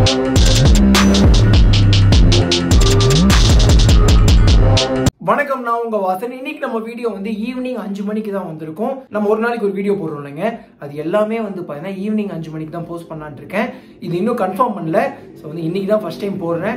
வணக்கம் நான் உங்க வாசன் இன்னைக்கு நம்ம வீடியோ வந்து ஈவினிங் அஞ்சு மணிக்கு தான் வந்திருக்கோம் நம்ம ஒரு நாளைக்கு ஒரு வீடியோ போடுறோம் இல்லைங்க அது எல்லாமே வந்து பார்த்தீங்கன்னா ஈவினிங் அஞ்சு மணிக்கு தான் போஸ்ட் பண்ணலான்னு இருக்கேன் இது இன்னும் கன்ஃபார்ம் பண்ணல ஸோ வந்து இன்னைக்கு தான் ஃபர்ஸ்ட் டைம் போடுறேன்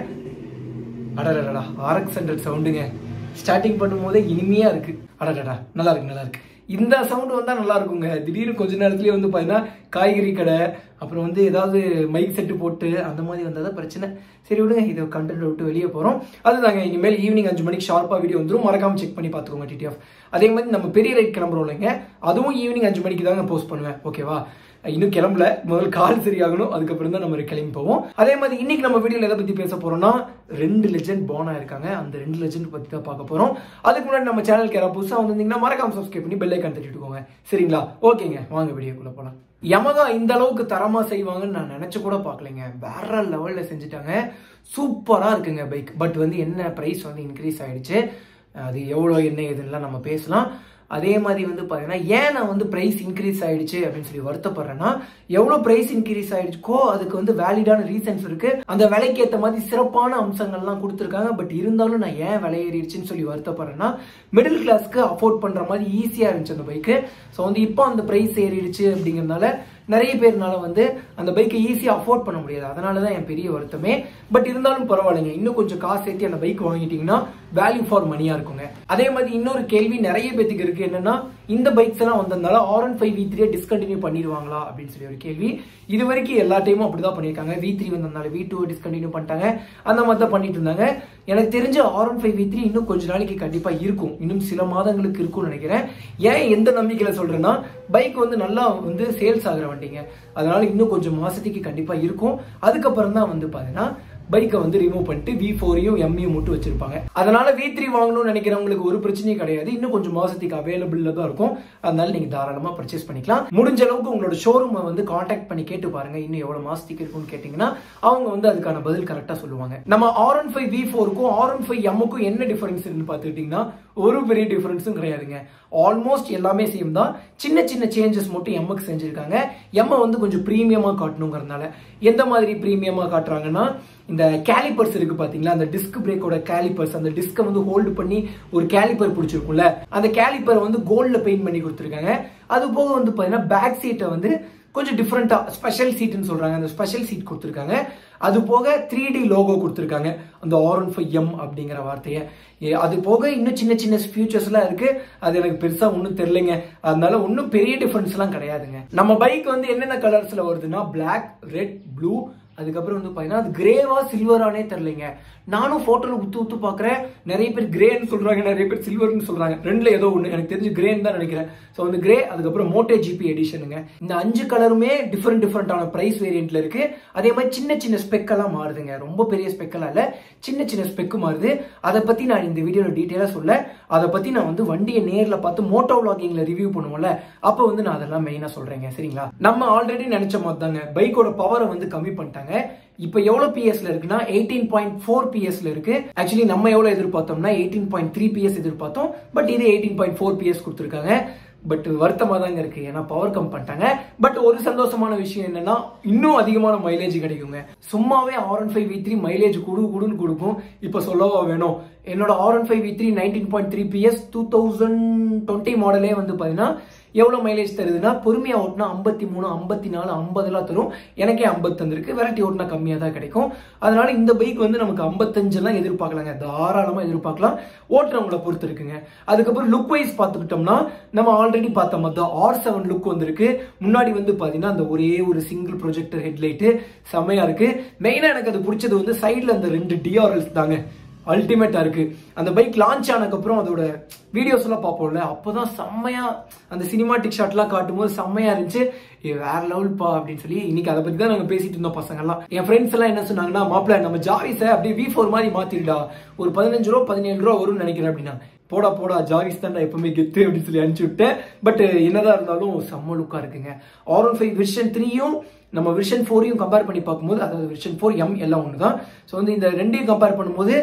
அடடடா ஆர்எக்ஸ் ஹண்ட்ரட் சவுண்டுங்க ஸ்டார்டிங் பண்ணும்போதே இனிமையா இருக்கு அடடடா நல்லா இருக்கு நல்லா இருக்கு இந்த சவுண்டு வந்தா நல்லா இருக்குங்க திடீர்னு கொஞ்ச நேரத்துலயே வந்து பாத்தீங்கன்னா காய்கறி கடை அப்புறம் வந்து ஏதாவது மைக் செட்டு போட்டு அந்த மாதிரி வந்தால் தான் பிரச்சனை சரி விடுங்க இதை கண்டென்ட் விட்டு வெளியே போகிறோம் அதுதாங்க இனிமேல் ஈவினிங் அஞ்சு மணிக்கு ஷார்ப்பாக வீடியோ வந்துடும் மறக்காம செக் பண்ணி பார்த்துக்கோங்க டிடிஎஃப் அதே மாதிரி நம்ம பெரிய ரைட் கிளம்புறோம் இல்லைங்க அதுவும் ஈவினிங் அஞ்சு மணிக்கு தாங்க போஸ்ட் பண்ணுவேன் ஓகேவா இன்னும் கிளம்பல முதல்ல கால் சரியாகணும் அதுக்கப்புறம் தான் நம்ம கிளம்பி போவோம் அதே மாதிரி இன்னைக்கு நம்ம வீடியோல எதை பத்தி பேச போறோம்னா ரெண்டு லெஜெண்ட் போனா இருக்காங்க அந்த ரெண்டு லெஜெண்ட் பத்தி தான் பார்க்க போறோம் அதுக்கு முன்னாடி நம்ம சேனலுக்கு யாராவது புதுசா வந்திருந்தீங்கன்னா மறக்காம சப்ஸ்கிரைப் பண்ணி பெல் ஐக்கான் தட்டிட்டுக்கோங்க சரிங்களா ஓகேங்க வாங்க வீடியோக்குள்ள போலாம் யமகா இந்த அளவுக்கு தரமா செய்வாங்கன்னு நான் நினைச்சு கூட பார்க்கலைங்க வேற லெவல்ல செஞ்சுட்டாங்க சூப்பரா இருக்குங்க பைக் பட் வந்து என்ன பிரைஸ் வந்து இன்க்ரீஸ் ஆயிடுச்சு அது எவ்வளோ என்ன இதுலாம் நம்ம பேசலாம் அதே மாதிரி வந்து பார்த்தீங்கன்னா ஏன் நான் வந்து ப்ரைஸ் இன்க்ரீஸ் ஆயிடுச்சு அப்படின்னு சொல்லி வருத்தப்படுறேன்னா எவ்வளோ ப்ரைஸ் இன்க்ரீஸ் ஆயிடுச்சுக்கோ அதுக்கு வந்து வேலிடான ரீசன்ஸ் இருக்கு அந்த விலைக்கு ஏற்ற மாதிரி சிறப்பான அம்சங்கள்லாம் கொடுத்துருக்காங்க பட் இருந்தாலும் நான் ஏன் விலை ஏறிடுச்சுன்னு சொல்லி வருத்தப்படுறேன்னா மிடில் கிளாஸ்க்கு அஃபோர்ட் பண்ணுற மாதிரி ஈஸியாக இருந்துச்சு அந்த பைக்கு ஸோ வந்து இப்போ அந்த ப்ரைஸ் ஏறிடுச்சு அப்படிங்கிறதுனால நிறைய பேர்னால வந்து அந்த பைக்கை ஈஸியாக அஃபோர்ட் பண்ண முடியாது அதனால தான் என் பெரிய வருத்தமே பட் இருந்தாலும் பரவாயில்லைங்க இன்னும் கொஞ்சம் காசு சேர்த்து அந்த பைக் வாங்கிட்டீங்கன்னா வேல்யூ ஃபார் மணியாக இருக்குங்க அதே மாதிரி இன்னொரு கேள்வி நிறைய பேத்துக்கு இருக்கு என்னன்னா இந்த பைக்ஸ் எல்லாம் வந்ததுனால R one five V three discontinue பண்ணிடுவாங்களா அப்படின்னு சொல்லி ஒரு கேள்வி இது வரைக்கும் எல்லா டைமும் அப்படிதான் பண்ணியிருக்காங்க வி த்ரீ வந்ததுனால வி டூ டிஸ்கண்டினியூ பண்ணிட்டாங்க அந்த மாதிரி தான் பண்ணிட்டு இருந்தாங்க எனக்கு தெரிஞ்ச R one five V three இன்னும் கொஞ்ச நாளைக்கு கண்டிப்பா இருக்கும் இன்னும் சில மாதங்களுக்கு இருக்கும்னு நினைக்கிறேன் ஏன் எந்த நம்பிக்கையில சொல்றேன்னா பைக் வந்து நல்லா வந்து சேல்ஸ் ஆகிற வண்டிங்க அதனால இன்னும் கொஞ்சம் மாசத்துக்கு கண்டிப்பா இருக்கும் அதுக்கப்புறம் தான் வந்து பாத்தீங்கன்னா பைக்கை வந்து ரிமூவ் பண்ணிட்டு வி ஃபோரையும் எம்மியும் மட்டும் வச்சிருப்பாங்க அதனால வி த்ரீ வாங்கணும்னு நினைக்கிறவங்களுக்கு ஒரு பிரச்சனையும் கிடையாது இன்னும் கொஞ்சம் மாசத்துக்கு அவைலபிள்ல தான் இருக்கும் அதனால நீங்க தாராளமா பர்ச்சேஸ் பண்ணிக்கலாம் முடிஞ்ச அளவுக்கு உங்களோட ஷோரூமை வந்து காண்டாக்ட் பண்ணி கேட்டு பாருங்க இன்னும் எவ்வளவு மாசத்துக்கு இருக்கும்னு கேட்டீங்கன்னா அவங்க வந்து அதுக்கான பதில் கரெக்டா சொல்லுவாங்க நம்ம ஆர் ஒன் ஃபைவ் வி ஃபோருக்கும் ஆர் ஒன் ஃபைவ் எம்முக்கும் என்ன டிஃபரன்ஸ் இருக்குன்னு பார்த்துக்கிட்டீங்கன்னா ஒரு பெரிய டிஃபரன்ஸும் கிடையாதுங்க ஆல்மோஸ்ட் எல்லாமே சேம் தான் சின்ன சின்ன சேஞ்சஸ் மட்டும் எம்முக்கு செஞ்சிருக்காங்க எம்மை வந்து கொஞ்சம் ப்ரீமியமா காட்டணுங்கிறதுனால எந்த மாதிரி ப்ரீமியமா காட்டுறாங்கன்னா இந்த கேலிப்பர்ஸ் இருக்கு பாத்தீங்களா அந்த டிஸ்க் பிரேக்கோட கேலிப்பர்ஸ் அந்த டிஸ்கை வந்து ஹோல்டு பண்ணி ஒரு கேலிப்பர் பிடிச்சிருக்கும்ல அந்த கேலிப்பரை வந்து கோல்ட்ல பெயிண்ட் பண்ணி கொடுத்துருக்காங்க அது போக வந்து பாத்தீங்கன்னா பேக் சீட்டை வந்து கொஞ்சம் டிஃப்ரெண்டா ஸ்பெஷல் சீட்னு சொல்றாங்க அந்த ஸ்பெஷல் சீட் கொடுத்துருக்காங்க அது போக த்ரீ டி லோகோ கொடுத்துருக்காங்க அந்த ஆர் ஒன் ஃபைவ் எம் அப்படிங்கிற வார்த்தையை அது போக இன்னும் சின்ன சின்ன ஃபியூச்சர்ஸ்லாம் இருக்கு அது எனக்கு பெருசா ஒன்றும் தெரியலைங்க அதனால ஒன்றும் பெரிய டிஃபரன்ஸ்லாம் கிடையாதுங்க நம்ம பைக் வந்து என்னென்ன கலர்ஸ்ல வருதுன்னா பிளாக் ரெட் ப்ளூ அதுக்கப்புறம் வந்து பார்த்தீங்கன்னா அது கிரேவா சில்வரானே தெரிலைங்க நானும் ஃபோட்டோவில் உத்து உத்து பார்க்குறேன் நிறைய பேர் கிரேன்னு சொல்கிறாங்க நிறைய பேர் சில்வர்னு சொல்கிறாங்க ரெண்டில் ஏதோ ஒன்று எனக்கு தெரிஞ்சு கிரேன்னு தான் நினைக்கிறேன் ஸோ வந்து கிரே அதுக்கப்புறம் மோட்டே ஜிபி எடிஷனுங்க இந்த அஞ்சு கலருமே டிஃப்ரெண்ட் டிஃப்ரெண்டான ப்ரைஸ் வேரியண்ட்ல இருக்கு அதே மாதிரி சின்ன சின்ன ஸ்பெக்கெல்லாம் மாறுதுங்க ரொம்ப பெரிய ஸ்பெக்கெல்லாம் இல்லை சின்ன சின்ன ஸ்பெக்கு மாறுது அதை பற்றி நான் இந்த வீடியோவில் டீட்டெயிலாக சொல்ல அதை பற்றி நான் வந்து வண்டியை நேரில் பார்த்து மோட்டோ விளாகிங்கில் ரிவ்யூ பண்ணுவோம்ல அப்போ வந்து நான் அதெல்லாம் மெயினாக சொல்கிறேங்க சரிங்களா நம்ம ஆல்ரெடி நினச்ச மாதிரி தாங்க பைக்கோட பவரை வந்து கம்மி பண்ணிட்டாங்க இப்போ எவ்வளவு பிஎஸ்ல இருக்குன்னா எயிட்டீன் பாயிண்ட் ஃபோர் பிஎஸ்ல இருக்கு ஆக்சுவலி நம்ம எவ்வளவு எதிர்பார்த்தோம்னா எயிட்டீன் பாயிண்ட் த்ரீ பிஎஸ் எதிர்பார்த்தோம் பட் இது எயிட்டீன் பாயிண்ட் ஃபோர் பிஎஸ் கொடுத்துருக்காங்க பட் வருத்தமாக தாங்க இருக்கு ஏன்னா பவர் கம் பண்ணிட்டாங்க பட் ஒரு சந்தோஷமான விஷயம் என்னன்னா இன்னும் அதிகமான மைலேஜ் கிடைக்குங்க சும்மாவே R one five V three mileage குடு குடுன்னு கொடுக்கும் இப்போ சொல்லவா வேணும் என்னோட R one five V three nineteen point three PS two thousand twenty மாடலே வந்து பார்த்தீங்கன்னா எவ்வளோ மைலேஜ் தருதுன்னா பொறுமையாக ஓட்டினா ஐம்பத்தி மூணு ஐம்பத்தி நாலு ஐம்பதுலாம் தரும் எனக்கே ஐம்பது தந்திருக்கு வெரைட்டி ஓட்டினா கம்மியாக தான் கிடைக்கும் அதனால இந்த பைக் வந்து நமக்கு ஐம்பத்தஞ்செல்லாம் எதிர்பார்க்கலாங்க தாராளமாக எதிர்பார்க்கலாம் ஓட்டுறவங்கள பொறுத்து இருக்குங்க அதுக்கப்புறம் லுக் வைஸ் பார்த்துக்கிட்டோம்னா நம்ம ஆல்ரெடி பார்த்த மாதிரி தான் ஆர் செவன் லுக் வந்திருக்கு முன்னாடி வந்து பார்த்தீங்கன்னா அந்த ஒரே ஒரு சிங்கிள் ப்ரொஜெக்டர் ஹெட்லைட்டு செம்மையாக இருக்கு மெயினாக எனக்கு அது பிடிச்சது வந்து சைடில் அந்த ரெண்டு டிஆர்எல்ஸ் தாங்க அல்டிமேட்டா இருக்கு அந்த பைக் லான்ச் ஆனதுக்கப்புறம் அதோட வீடியோஸ் எல்லாம் பார்ப்போம்ல அப்போதான் செம்மையா அந்த சினிமாட்டிக் ஷாட்லாம் காட்டும்போது செம்மையா இருந்துச்சு ஏ வேற லெவல்ப்பா அப்படின்னு சொல்லி இன்னைக்கு அதை பத்தி தான் நாங்க பேசிட்டு இருந்தோம் பசங்க எல்லாம் என் ஃப்ரெண்ட்ஸ் எல்லாம் என்ன சொன்னாங்கன்னா மாப்பிள்ள நம்ம ஜாவிஸை அப்படியே வி ஃபோர் மாதிரி மாத்திடுடா ஒரு பதினஞ்சு ரூபா பதினேழு ரூபா வரும்னு நினைக்கிறேன் அப்படின்னா போடா போடா ஜாவிஸ் தான்டா எப்பவுமே கெத்து அப்படின்னு சொல்லி அனுப்பிச்சு விட்டேன் பட் என்னதான் இருந்தாலும் செம்ம லுக்கா இருக்குங்க ஆர் ஒன் ஃபைவ் விஷன் த்ரீயும் நம்ம விஷன் ஃபோரையும் கம்பேர் பண்ணி பார்க்கும்போது அதாவது விஷன் ஃபோர் எம் எல்லாம் ஒன்று தான் ஸோ வந்து இந்த ரெண்டையும் கம்பேர் பண்ணும்போது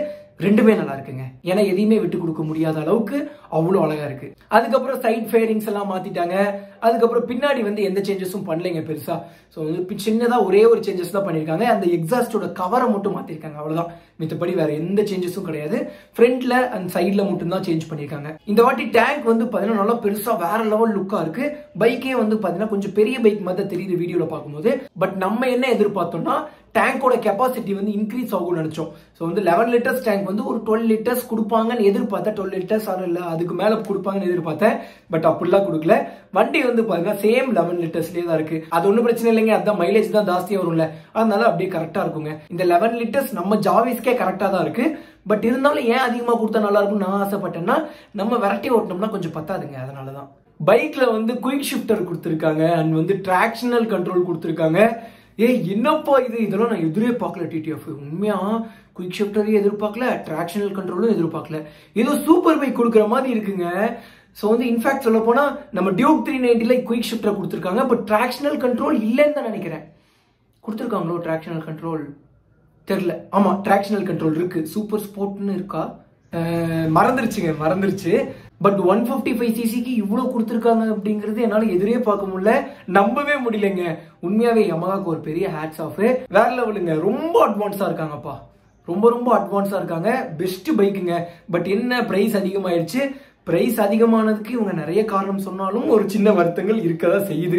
ரெண்டுமே நல்லா இருக்குங்க ஏன்னா எதையுமே விட்டு கொடுக்க முடியாத அளவுக்கு அவ்வளோ அழகா இருக்கு அதுக்கப்புறம் சைட் ஃபேரிங்ஸ் எல்லாம் மாத்திட்டாங்க அதுக்கப்புறம் பின்னாடி வந்து எந்த சேஞ்சஸும் பண்ணலைங்க பெருசா ஸோ வந்து சின்னதா ஒரே ஒரு சேஞ்சஸ் தான் பண்ணியிருக்காங்க அந்த எக்ஸாஸ்டோட கவரை மட்டும் மாத்திருக்காங்க அவ்வளவுதான் மித்தபடி வேற எந்த சேஞ்சஸும் கிடையாது ஃப்ரண்ட்ல அண்ட் சைட்ல மட்டும் தான் சேஞ்ச் பண்ணியிருக்காங்க இந்த வாட்டி டேங்க் வந்து பாத்தீங்கன்னா நல்லா பெருசா வேற லெவல் லுக்கா இருக்கு பைக்கே வந்து பாத்தீங்கன்னா கொஞ்சம் பெரிய பைக் மாதிரி தெரியுது வீடியோல பார்க்கும்போது பட் நம்ம என்ன எதிர்பார்த்தோம்னா டேங்கோட கெப்பாசிட்டி வந்து இன்க்ரீஸ் ஆகும்னு நினைச்சோம் ஸோ வந்து லெவன் லிட்டர்ஸ் டேங்க் வந்து ஒரு டுவெல் லிட்டர்ஸ் கொடுப்பாங்கன்னு எதிர்பார்த்தேன் டுவெல் லிட்டர்ஸ் ஆகும் இல்லை அதுக்கு மேலே கொடுப்பாங்கன்னு எதிர்பார்த்தேன் பட் அப்படிலாம் கொடுக்கல வண்டி வந்து பாத்தீங்கன்னா சேம் லெவன் லிட்டர்ஸ்லேயே தான் இருக்கு அது ஒன்றும் பிரச்சனை இல்லைங்க அதான் மைலேஜ் தான் ஜாஸ்தியாக வரும்ல அதனால அப்படியே கரெக்டாக இருக்குங்க இந்த லெவன் லிட்டர்ஸ் நம்ம ஜாவிஸ்க்கே கரெக்டாக தான் இருக்கு பட் இருந்தாலும் ஏன் அதிகமாக கொடுத்தா நல்லா இருக்கும்னு நான் ஆசைப்பட்டேன்னா நம்ம விரட்டி ஓட்டினோம்னா கொஞ்சம் பத்தாதுங்க அதனால தான் பைக்ல வந்து குயிக் ஷிஃப்டர் கொடுத்துருக்காங்க அண்ட் வந்து டிராக்ஷனல் கண்ட்ரோல் கொடுத்துருக்காங்க ஏய் என்னப்பா இது இதெல்லாம் நான் எதிரே பார்க்கல டிடிஎஃப் உண்மையா குயிக் ஷிஃப்டரையும் எதிர்பார்க்கல டிராக்ஷனல் கண்ட்ரோலும் எதிர்பார்க்கல ஏதோ சூப்பர் பைக் கொடுக்குற மாதிரி இருக்குங்க ஸோ வந்து இன்ஃபேக்ட் சொல்ல போனா நம்ம டியூக் த்ரீ நைன்டில குயிக் ஷிஃப்டர் கொடுத்துருக்காங்க பட் டிராக்ஷனல் கண்ட்ரோல் இல்லைன்னு தான் நினைக்கிறேன் கொடுத்துருக்காங்களோ டிராக்ஷனல் கண்ட்ரோல் தெரில ஆமா டிராக்ஷனல் கண்ட்ரோல் இருக்கு சூப்பர் ஸ்போர்ட்னு இருக்கா அஹ் மறந்துருச்சுங்க மறந்துருச்சு பட் ஒன் ஃபிஃப்டி ஃபைவ் சிசிக்கு இவ்வளோ கொடுத்துருக்காங்க அப்படிங்கிறது என்னால் எதிரே பார்க்க முடியல நம்பவே முடியலங்க உண்மையாவே யமகாக்கு ஒரு பெரிய ஹேட்ஸ் ஆஃப் வேற லெவலுங்க ரொம்ப அட்வான்ஸாக இருக்காங்கப்பா ரொம்ப ரொம்ப அட்வான்ஸாக இருக்காங்க பெஸ்ட் பைக்குங்க பட் என்ன ப்ரைஸ் அதிகமாயிருச்சு ப்ரைஸ் அதிகமானதுக்கு இவங்க நிறைய காரணம் சொன்னாலும் ஒரு சின்ன வருத்தங்கள் இருக்கதா செய்யுது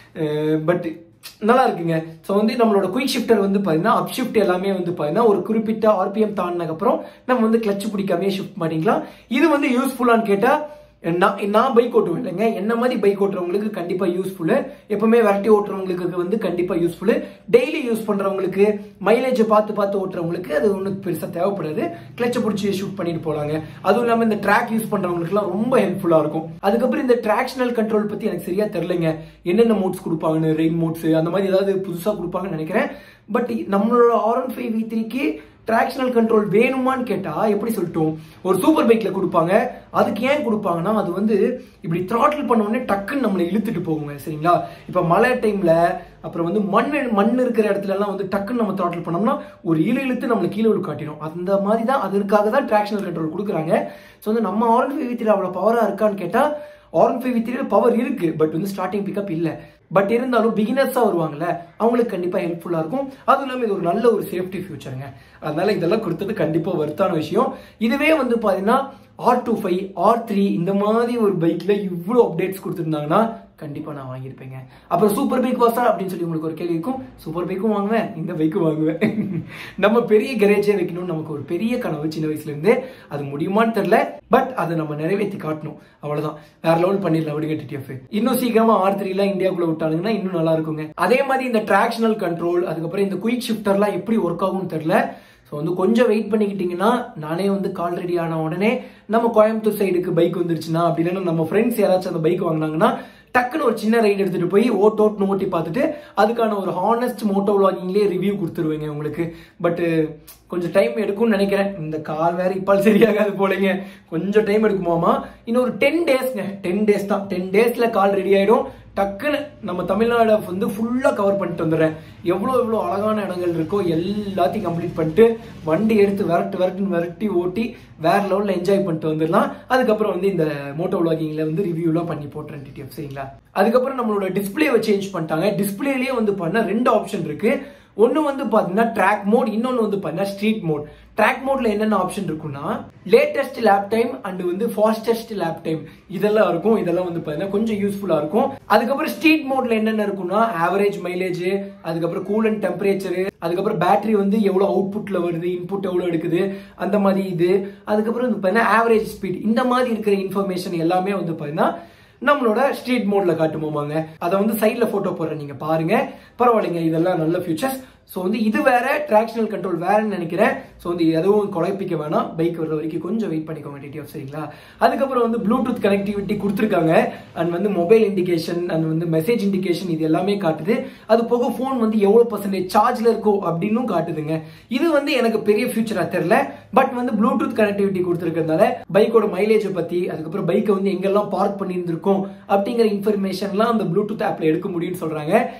பட் நல்லா இருக்குங்க ஸோ வந்து நம்மளோட குயிக் ஷிஃப்டர் வந்து பார்த்தீங்கன்னா அப் ஷிஃப்ட் எல்லாமே வந்து பார்த்தீங்கன்னா ஒரு குறிப்பிட்ட ஆர்பிஎம் தாண்டினதுக்கப்புறம் நம்ம வந்து கிளச் பிடிக்காமே ஷிஃப்ட் பண்ணிக்கலாம் இது வந்து யூஸ்ஃபுல்லான்னு கேட்டால் நான் நான் பைக் ஓட்டுவேன் இல்லைங்க என்ன மாதிரி பைக் ஓட்டுறவங்களுக்கு கண்டிப்பா யூஸ்ஃபுல்லு எப்பவுமே விரட்டி ஓட்டுறவங்களுக்கு வந்து கண்டிப்பா யூஸ்ஃபுல்லு டெய்லி யூஸ் பண்றவங்களுக்கு மைலேஜை பார்த்து பார்த்து ஓட்டுறவங்களுக்கு அது ஒன்றும் பெருசா தேவைப்படாது கிளச்சை பிடிச்சி ஷூட் பண்ணிட்டு போலாங்க அதுவும் இல்லாமல் இந்த ட்ராக் யூஸ் பண்றவங்களுக்குலாம் ரொம்ப ஹெல்ப்ஃபுல்லா இருக்கும் அதுக்கப்புறம் இந்த டிராக்ஷனல் கண்ட்ரோல் பத்தி எனக்கு சரியா தெரியலங்க என்னென்ன மோட்ஸ் கொடுப்பாங்கன்னு ரெயின் மோட்ஸ் அந்த மாதிரி ஏதாவது புதுசா கொடுப்பாங்கன்னு நினைக்கிறேன் பட் நம்மளோட ஆர் ஒன் ஃபைவ் வி த்ரீக்கு டிராக்ஷனல் கண்ட்ரோல் வேணுமான்னு கேட்டா எப்படி சொல்லட்டும் ஒரு சூப்பர் பைக்ல கொடுப்பாங்க அதுக்கு ஏன் கொடுப்பாங்கன்னா அது வந்து இப்படி த்ராட்டில் பண்ண உடனே டக்குன்னு நம்மளை இழுத்துட்டு போகுங்க சரிங்களா இப்ப மழை டைம்ல அப்புறம் வந்து மண் மண் இருக்கிற இடத்துல எல்லாம் வந்து டக்குன்னு நம்ம த்ராட்டில் பண்ணோம்னா ஒரு இழு இழுத்து நம்மளை கீழே விழு காட்டிடும் அந்த மாதிரி தான் அதற்காக தான் டிராக்ஷனல் கண்ட்ரோல் கொடுக்குறாங்க ஸோ வந்து நம்ம ஆரன் ஃபைவ் த்ரீ அவ்வளோ பவரா இருக்கான்னு கேட்டா ஆரன் ஃபைவ் த்ரீல பவர் இருக்கு பட் வந்து ஸ்டார்டிங் பிக்கப் இல்லை பட் இருந்தாலும் பிகினர்ஸாக வருவாங்கல்ல அவங்களுக்கு கண்டிப்பாக ஹெல்ப்ஃபுல்லாக இருக்கும் அதுவும் இல்லாமல் இது ஒரு நல்ல ஒரு சேஃப்டி ஃபியூச்சருங்க அதனால இதெல்லாம் கொடுத்தது கண்டிப்பாக வருத்தான விஷயம் இதுவே வந்து பார்த்தீங்கன்னா R two five R three இந்த மாதிரி ஒரு பைக்கில் இவ்வளோ அப்டேட்ஸ் கொடுத்துருந்தாங்கன்னா கண்டிப்பாக நான் வாங்கியிருப்பேங்க அப்புறம் சூப்பர் பைக் வாசா அப்படின்னு சொல்லி உங்களுக்கு ஒரு கேள்வி இருக்கும் சூப்பர் பைக்கும் வாங்குவேன் இந்த பைக்கும் வாங்குவேன் நம்ம பெரிய கரேஜே வைக்கணும்னு நமக்கு ஒரு பெரிய கனவு சின்ன வயசுலேருந்தே அது முடியுமான்னு தெரில பட் அதை நம்ம நிறைவேற்றி காட்டணும் அவ்வளவுதான் வேற லெவல் பண்ணிடலாம் விடுங்க டிடிஎஃப் இன்னும் சீக்கிரமா ஆர் த்ரீலாம் இந்தியாவுக்குள்ள விட்டானுங்கன்னா இன்னும் நல்லா இருக்குங்க அதே மாதிரி இந்த டிராக்ஷனல் கண்ட்ரோல் அதுக்கப்புறம் இந்த குயிக் ஷிஃப்டர்லாம் எப்படி ஒர்க் ஆகும்னு தெரியல ஸோ வந்து கொஞ்சம் வெயிட் பண்ணிக்கிட்டீங்கன்னா நானே வந்து கால் ரெடி ஆன உடனே நம்ம கோயம்புத்தூர் சைடுக்கு பைக் வந்துருச்சுன்னா அப்படி இல்லைன்னா நம்ம ஃப்ரெண்ட்ஸ் யாராச்சும் அந்த பைக் வாங்கினாங்கன்னா டக்குன்னு ஒரு சின்ன ரைடு எடுத்துட்டு போய் ஓட்டு ஓட்டுன்னு ஓட்டி பார்த்துட்டு அதுக்கான ஒரு ஹானஸ்ட் மோட்டோ விளாகிங்லேயே ரிவ்யூ கொடுத்துருவேங்க உங்களுக்கு பட்டு கொஞ்சம் டைம் எடுக்கும்னு நினைக்கிறேன் இந்த கால் வேற இப்பால் சரியாகாது போலங்க கொஞ்சம் டைம் எடுக்குமாமா இன்னும் ஒரு டென் டேஸ்ங்க டென் டேஸ் தான் டென் டேஸ்ல கால் ரெடி ஆயிடும் டக்குன்னு நம்ம தமிழ்நாடை வந்து ஃபுல்லாக கவர் பண்ணிட்டு வந்துடுறேன் எவ்வளோ எவ்வளோ அழகான இடங்கள் இருக்கோ எல்லாத்தையும் கம்ப்ளீட் பண்ணிட்டு வண்டி எடுத்து விரட்டு விரட்டுன்னு விரட்டி ஓட்டி வேற லெவலில் என்ஜாய் பண்ணிட்டு வந்துடலாம் அதுக்கப்புறம் வந்து இந்த மோட்டோ விளாகிங்கில் வந்து ரிவ்யூலாம் பண்ணி போட்டுறேன் டிடிஎஃப் சரிங்களா அதுக்கப்புறம் நம்மளோட டிஸ்பிளேவை சேஞ்ச் பண்ணிட்டாங்க டிஸ்பிளேலேயே வந்து பண்ண ரெண்டு ஆப்ஷன் இருக்கு ஒன்று வந்து பார்த்தீங்கன்னா ட்ராக் மோட் இன்னொன்று வந்து பார்த்தீங்கன்னா ஸ்ட்ரீட் மோட் ட்ராக் மோட்ல என்னென்ன ஆப்ஷன் இருக்குன்னா லேட்டஸ்ட் லேப் டைம் அண்ட் வந்து ஃபாஸ்டஸ்ட் லேப் டைம் இதெல்லாம் இருக்கும் இதெல்லாம் வந்து பார்த்தீங்கன்னா கொஞ்சம் யூஸ்ஃபுல்லாக இருக்கும் அதுக்கப்புறம் ஸ்ட்ரீட் மோட்ல என்னென்ன இருக்குன்னா ஆவரேஜ் மைலேஜ் அதுக்கப்புறம் கூல் அண்ட் டெம்பரேச்சர் அதுக்கப்புறம் பேட்டரி வந்து எவ்வளோ அவுட்புட்ல வருது இன்புட் எவ்வளோ எடுக்குது அந்த மாதிரி இது அதுக்கப்புறம் வந்து பார்த்தீங்கன்னா ஆவரேஜ் ஸ்பீட் இந்த மாதிரி இருக்கிற இன்ஃபர்மேஷன் எல்லாமே வந்து பார்த்தீங்கன்னா நம்மளோட ஸ்ட்ரீட் மோட்ல காட்டுமோமாங்க அதை வந்து சைட்ல போட்டோ போடுறேன் நீங்க பாருங்க பரவாயில்லைங்க இதெல்லாம் நல்ல ஃபியூச்சர்ஸ் ஸோ வந்து இது வேற டிராக்ஷனல் கண்ட்ரோல் வேறன்னு நினைக்கிறேன் ஸோ வந்து எதுவும் குழப்பிக்க வேணாம் பைக் வர்ற வரைக்கும் கொஞ்சம் வெயிட் பண்ணிக்கோங்க டிடிஎஃப் சரிங்களா அதுக்கப்புறம் வந்து ப்ளூடூத் கனெக்டிவிட்டி கொடுத்துருக்காங்க அண்ட் வந்து மொபைல் இண்டிகேஷன் அண்ட் வந்து மெசேஜ் இண்டிகேஷன் இது எல்லாமே காட்டுது அது போக ஃபோன் வந்து எவ்வளோ பர்சன்டேஜ் சார்ஜில் இருக்கோ அப்படின்னும் காட்டுதுங்க இது வந்து எனக்கு பெரிய ஃபியூச்சராக தெரில பட் வந்து ப்ளூடூத் கனெக்டிவிட்டி கொடுத்துருக்கிறதுனால பைக்கோட மைலேஜை பற்றி அதுக்கப்புறம் பைக்கை வந்து எங்கெல்லாம் பார்க் பண்ணியிருந்திருக்கோம் அப்படிங்கிற இன்ஃபர்மேஷன்லாம் அந்த ப்ளூடூத் ஆப்பில் எடுக்க முடியும்னு சொல்கிறாங்க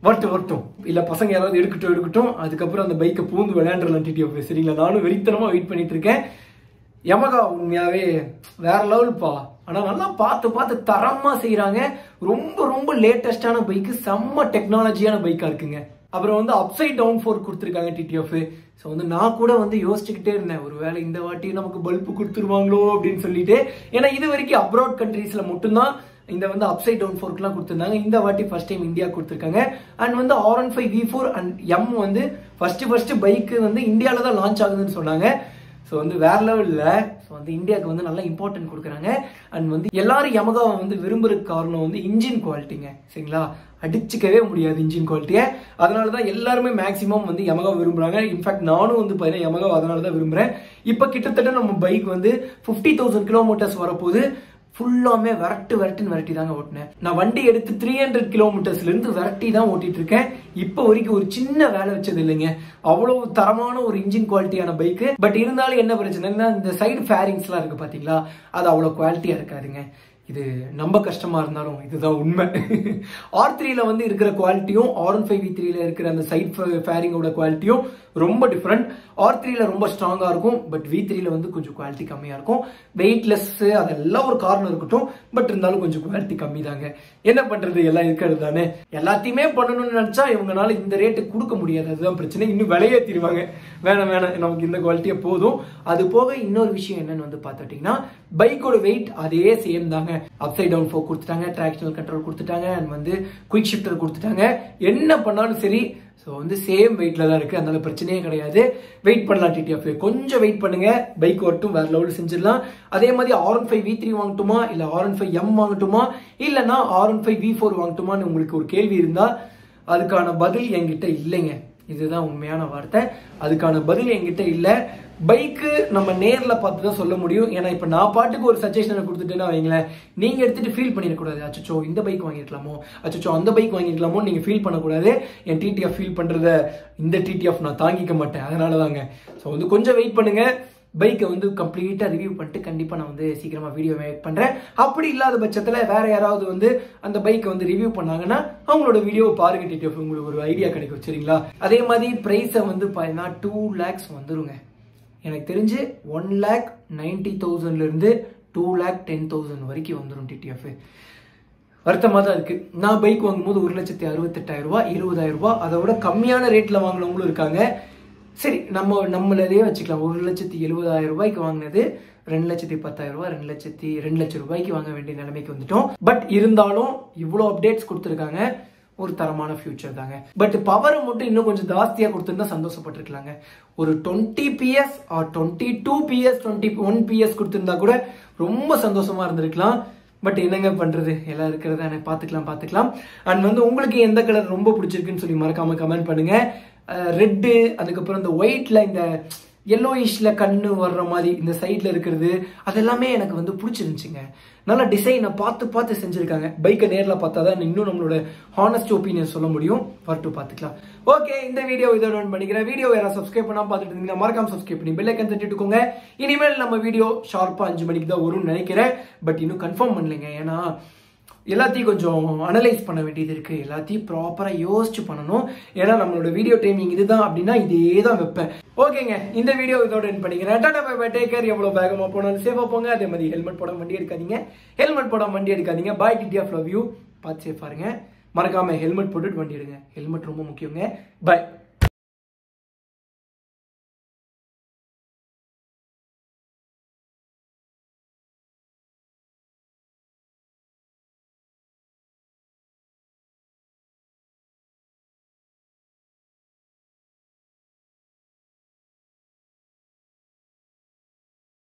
வரட்டும் வரட்டும் இல்ல பசங்க யாராவது எடுக்கட்டும் எடுக்கட்டும் அதுக்கப்புறம் அந்த பைக்கை பூந்து விளையாண்டுலாம் டிடிஎஃப் சரிங்களா நானும் வெறித்தனமா வெயிட் பண்ணிட்டு இருக்கேன் யமகா உண்மையாவே வேற லெவல்ப்பா ஆனா நல்லா பார்த்து பார்த்து தரமா செய்றாங்க ரொம்ப ரொம்ப லேட்டஸ்டான பைக்கு செம்ம டெக்னாலஜியான பைக்கா இருக்குங்க அப்புறம் வந்து அப்சைட் டவுன் ஃபோர் கொடுத்துருக்காங்க டிடிஎஃப் ஸோ வந்து நான் கூட வந்து யோசிச்சுக்கிட்டே இருந்தேன் ஒருவேளை இந்த வாட்டி நமக்கு பல்பு கொடுத்துருவாங்களோ அப்படின்னு சொல்லிட்டு ஏன்னா இது வரைக்கும் அப்ராட் கண்ட்ரீஸ்ல மட்டும்தான் இந்த வந்து அப்சைட் டவுன் ஃபோர்க்லாம் கொடுத்துருந்தாங்க இந்த வாட்டி ஃபர்ஸ்ட் டைம் இந்தியா கொடுத்துருக்காங்க அண்ட் வந்து R one five V four and M வந்து ஃபர்ஸ்ட் ஃபர்ஸ்ட் பைக்கு வந்து இந்தியாவில் தான் லான்ச் ஆகுதுன்னு சொன்னாங்க ஸோ வந்து வேற லெவலில் ஸோ வந்து இந்தியாவுக்கு வந்து நல்லா இம்பார்ட்டன்ட் கொடுக்குறாங்க அண்ட் வந்து எல்லாரும் யமகாவை வந்து விரும்புறதுக்கு காரணம் வந்து இன்ஜின் குவாலிட்டிங்க சரிங்களா அடிச்சுக்கவே முடியாது இன்ஜின் குவாலிட்டியை அதனால தான் எல்லாருமே மேக்ஸிமம் வந்து யமகா விரும்புறாங்க இன்ஃபேக்ட் நானும் வந்து பார்த்தீங்கன்னா யமகா அதனால தான் விரும்புறேன் இப்போ கிட்டத்தட்ட நம்ம பைக் வந்து ஃபிஃப்டி தௌசண்ட் கிலோமீட்டர்ஸ் வரப்போகுது ஃபுல்லாமே விரட்டு விரட்டுன்னு விரட்டி தாங்க ஓட்டினேன் நான் வண்டி எடுத்து த்ரீ ஹண்ட்ரட் கிலோமீட்டர்ஸ்ல இருந்து விரட்டி தான் ஓட்டிட்டு இருக்கேன் இப்போ வரைக்கும் ஒரு சின்ன வேலை வச்சது இல்லைங்க அவ்வளவு தரமான ஒரு இன்ஜின் குவாலிட்டியான பைக்கு பட் இருந்தாலும் என்ன பிரச்சனைன்னா இந்த சைடு ஃபேரிங்ஸ்லாம் இருக்கு பாத்தீங்களா அது அவ்வளோ குவாலிட்டியா இருக்காதுங்க இது நம்ம கஷ்டமா இருந்தாலும் இதுதான் உண்மை ஆர் த்ரீல வந்து இருக்கிற குவாலிட்டியும் ஆர் ஒன் ஃபைவ் வி த்ரீல இருக்கிற அந்த சைட் ஃபேரிங்கோட குவாலிட்டியும் ரொம்ப டிஃப்ரெண்ட் ஆர் த்ரீல ரொம்ப ஸ்ட்ராங்கா இருக்கும் பட் வி த்ரீல வந்து கொஞ்சம் குவாலிட்டி கம்மியா இருக்கும் வெயிட்லெஸ் அதெல்லாம் ஒரு காரணம் இருக்கட்டும் பட் இருந்தாலும் கொஞ்சம் குவாலிட்டி கம்மி தாங்க என்ன பண்றது எல்லாம் இருக்கிறது தானே எல்லாத்தையுமே பண்ணணும்னு நினைச்சா இவங்கனால இந்த ரேட்டு கொடுக்க முடியாது அதுதான் பிரச்சனை இன்னும் விலையேற்றிடுவாங்க வேணாம் வேணாம் நமக்கு இந்த குவாலிட்டியே போதும் அது போக இன்னொரு விஷயம் என்னன்னு வந்து பார்த்துட்டீங்கன்னா பைக்கோட வெயிட் அதே சேம் தாங்க அப்சைட் டவுன் ஃபோக் கொடுத்துட்டாங்க டிராக்ஷனல் கண்ட்ரோல் கொடுத்துட்டாங்க அண்ட் வந்து குயிக் ஷிஃப்டர் கொடுத்துட்டாங்க என்ன பண்ணாலும் சரி ஸோ வந்து சேம் வெயிட்ல தான் இருக்கு அதனால பிரச்சனையே கிடையாது வெயிட் பண்ணலாம் டிடிஎஃப் கொஞ்சம் வெயிட் பண்ணுங்க பைக் வரட்டும் வேற லெவலில் செஞ்சிடலாம் அதே மாதிரி R one five V three வாங்கட்டுமா இல்லை ஆர் ஒன் ஃபைவ் எம் வாங்கட்டுமா இல்லைன்னா R one five V four வாங்கட்டுமான்னு உங்களுக்கு ஒரு கேள்வி இருந்தா அதுக்கான பதில் என்கிட்ட இல்லைங்க இதுதான் உண்மையான வார்த்தை அதுக்கான பதில் என்கிட்ட இல்லை பைக்கு நம்ம நேரில் பார்த்து தான் சொல்ல முடியும் ஏன்னா இப்போ நான் பாட்டுக்கு ஒரு சஜஷனை கொடுத்துட்டேன்னா வைங்களேன் நீங்கள் எடுத்துட்டு ஃபீல் பண்ணிடக்கூடாது அச்சோ இந்த பைக் வாங்கிருக்கலாமோ அச்சோ அந்த பைக் வாங்கிருக்கலாமோ நீங்கள் ஃபீல் பண்ணக்கூடாது என் டிடிஎஃப் ஃபீல் பண்ணுறத இந்த டிடிஎஃப் நான் தாங்கிக்க மாட்டேன் அதனால தாங்க ஸோ வந்து கொஞ்சம் வெயிட் பண்ணுங்க பைக்கை வந்து கம்ப்ளீட்டாக ரிவ்யூ பண்ணிட்டு கண்டிப்பாக நான் வந்து சீக்கிரமாக வீடியோ மேக் பண்ணுறேன் அப்படி இல்லாத பட்சத்தில் வேற யாராவது வந்து அந்த பைக்கை வந்து ரிவ்யூ பண்ணாங்கன்னா அவங்களோட வீடியோவை பாருங்க டிடிஎஃப் உங்களுக்கு ஒரு ஐடியா கிடைக்கும் சரிங்களா அதே மாதிரி ப்ரைஸை வந்து பார்த்தீங்கன்னா டூ லேக்ஸ் வந்துருங்க எனக்கு தெரிஞ்சு ஒன் லேக் நைன்டி தௌசண்ட்லேருந்து டூ லேக் டென் தௌசண்ட் வரைக்கும் வந்துடும் டிடிஎஃப் வருத்தமாக தான் இருக்கு நான் பைக் வாங்கும்போது ஒரு லட்சத்தி அறுபத்தெட்டாயிரம் ரூபாய் இருபதாயிரம் ரூபாய் அதை விட கம்மியான ரேட்ல வாங்கினவங்களும் இருக்காங்க சரி நம்ம நம்மளதே வச்சுக்கலாம் ஒரு லட்சத்தி எழுபதாயிரம் ரூபாய்க்கு வாங்கினது ரெண்டு லட்சத்தி பத்தாயிரம் ரூபாய் ரெண்டு லட்சத்தி ரெண்டு லட்சம் ரூபாய்க்கு வாங்க வேண்டிய நிலைமைக்கு வந்துட்டோம் பட் இருந்தாலும் இவ்வளோ அப்டேட்ஸ் கொடுத்துருக்காங்க ஒரு தரமான ஃபியூச்சர் தாங்க பட் பவர் மட்டும் இன்னும் கொஞ்சம் ஜாஸ்தியாக கொடுத்துருந்தா சந்தோஷப்பட்டிருக்கலாங்க ஒரு twenty PS or twenty two PS twenty one PS கொடுத்துருந்தா கூட ரொம்ப சந்தோஷமா இருந்திருக்கலாம் பட் என்னங்க பண்றது எல்லாம் இருக்கிறத எனக்கு பார்த்துக்கலாம் பார்த்துக்கலாம் அண்ட் வந்து உங்களுக்கு எந்த கலர் ரொம்ப பிடிச்சிருக்குன்னு சொல்லி மறக்காம கமெண்ட் பண்ணுங்க ரெட்டு அதுக்கப்புறம் இந்த ஒயிட்ல இந்த எல்லோயிஷ்ல கண்ணு வர்ற மாதிரி இந்த சைட்ல இருக்கிறது அதெல்லாமே எனக்கு வந்து பிடிச்சிருந்துச்சுங்க நல்லா டிசைனை பார்த்து பார்த்து செஞ்சிருக்காங்க பைக்கை நேரில் பார்த்தா தான் இன்னும் நம்மளோட ஹானஸ்ட் ஒப்பீனியன் சொல்ல முடியும் வரட்டு பார்த்துக்கலாம் ஓகே இந்த வீடியோ இதோட ரன் பண்ணிக்கிறேன் வீடியோ யாராவது சப்ஸ்கிரைப் பண்ணாம பார்த்துட்டு இருந்தீங்கன்னா மறக்காம சப்ஸ்கிரைப் பண்ணி பெல் ஐக்கன் தட்டிட்டுக்கோங்க இனிமேல் நம்ம வீடியோ ஷார்ப்பாக அஞ்சு மணிக்கு தான் வரும்னு நினைக்கிறேன் பட் இன்னும் கன்ஃபார்ம் பண்ணலைங்க ஏன்னா எல்லாத்தையும் கொஞ்சம் அனலைஸ் பண்ண வேண்டியது இருக்கு எல்லாத்தையும் ப்ராப்பராக யோசிச்சு பண்ணணும் ஏன்னா நம்மளோட வீடியோ டைமிங் இதுதான் அப்படின்னா இதே தான் வைப்பேன் ஓகேங்க இந்த வீடியோ இதோட என் பண்ணிக்கிறேன் tata bye bye take care எவ்வளோ வேகமாக போனாலும் சேஃபாக போங்க அதே மாதிரி ஹெல்மெட் போட வண்டி எடுக்காதீங்க ஹெல்மெட் போட வண்டி எடுக்காதீங்க bye TT of love you பார்த்து சேஃபாக இருங்க மறக்காம ஹெல்மெட் போட்டுட்டு வண்டி எடுங்க ஹெல்மெட் ரொம்ப முக்கியங்க பாய்